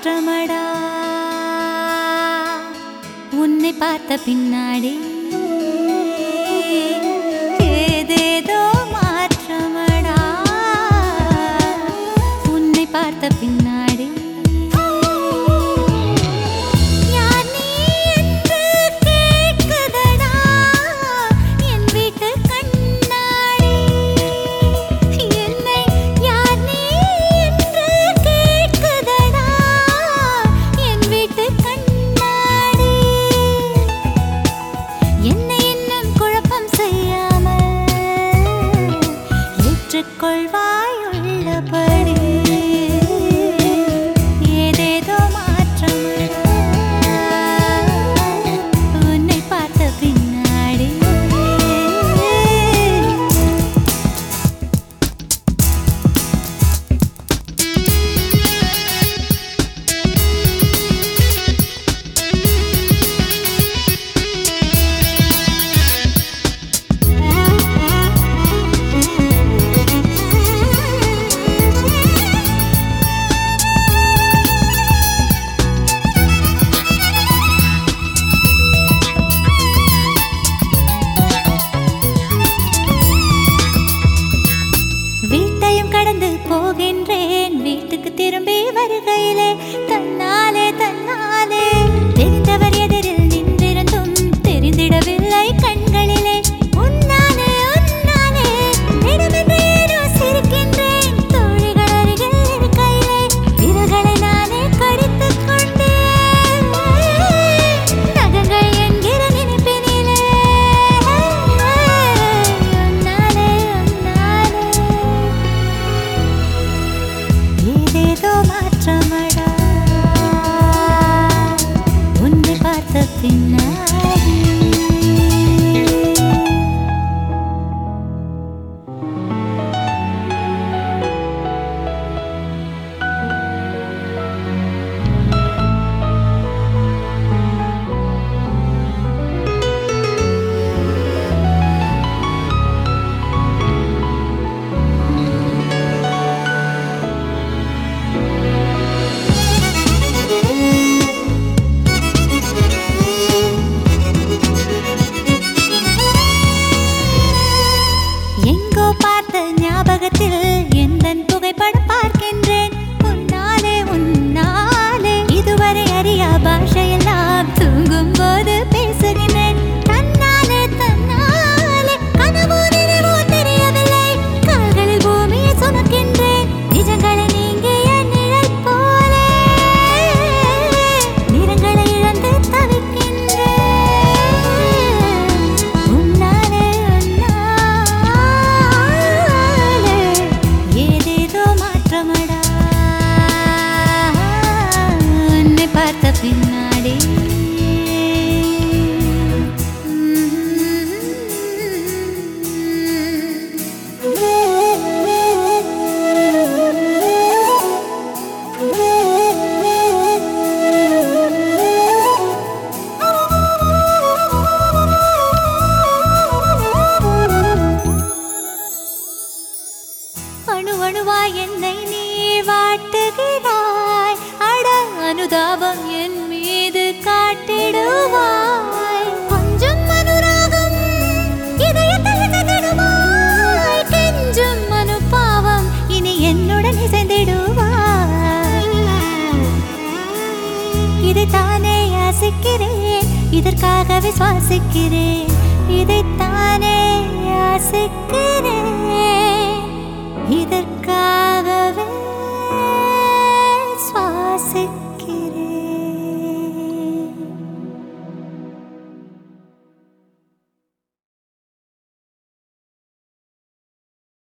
மாற்றமடா உன்னை பார்த்த பின்னாடி ஏதேதோ மாற்றமடா உன்னை பார்த்த பின்னாடி யார் நீ என்று கேட்குதடா என் வீட்டு கண்ணாடி என்னை யார் நீ என்று கேட்குதடா என் வீட்டு கண்ணாடி என்னை இன்னும் குழப்பம் செய்யாமல் ஏற்றுக்கொள்வாய் உள்ளபடி ஏதேதோ மாற்றம் உன்னை பார்த்த பின்னாடி வீட்டையும் கடந்து போகின்றேன் வீட்டுக்கு திரும்பி வருகையிலே தன்னாலே தன்னாலே தெரிந்தவர் எதிரில் நின்றிருந்தும் தெரிந்திடவில்லை கண்களிலே உன்னாலே உன்னாலே திடமென்று ஏனோ சிரிக்கின்றேன் தோழிகள் அருகில் இருக்கையிலே விரல்களை நானே கடித்துக் கொண்டேன் நகங்கள் என்கிற நினைப்பினிலே உன்னாலே உன்னாலே ஏதேதோ மாற்றமடா உன்னை பார்த்த பின்னாடி எங்கோ பார்த்த ஞாபகத்தில் எந்தன் புகைப்படம் பார்க்கின்றேன் உன்னாலே உன்னாலே இதுவரை அறியா பாஷையெல்லாம் தூங்கும் போது பேசுகின்றேன் தன்னாலே தன்னாலே கனவோ நினைவோ தெரியவில்லை கால்களில் பூமியை சுமக்கின்றேன் நிஜங்களை நீங்கிய நிழல் போலே நிறங்களை இழந்து தவிக்கின்றேன் உன்னாலே உன்னாலே ஏதேதோ மாற்றமடா உன்னை பார்த்த பின்னாடி அணு அணுவாய் என்னை நீ வாட்டுகிறாய் அட அனுதாபம் என் மீது காட்டிடுவாய் கொஞ்சம் அனுராகம் இதயத்தில் இசைந்திடுவாய் கெஞ்சும் அனுபாவம் இனி என்னுடன் இசைந்திடுவாய் இதைத்தானே யாசிக்கிறேன் இதற்காகவே சுவாசிக்கிறேன் இதைத்தானே யாசிக்கிறேன் இதற்காக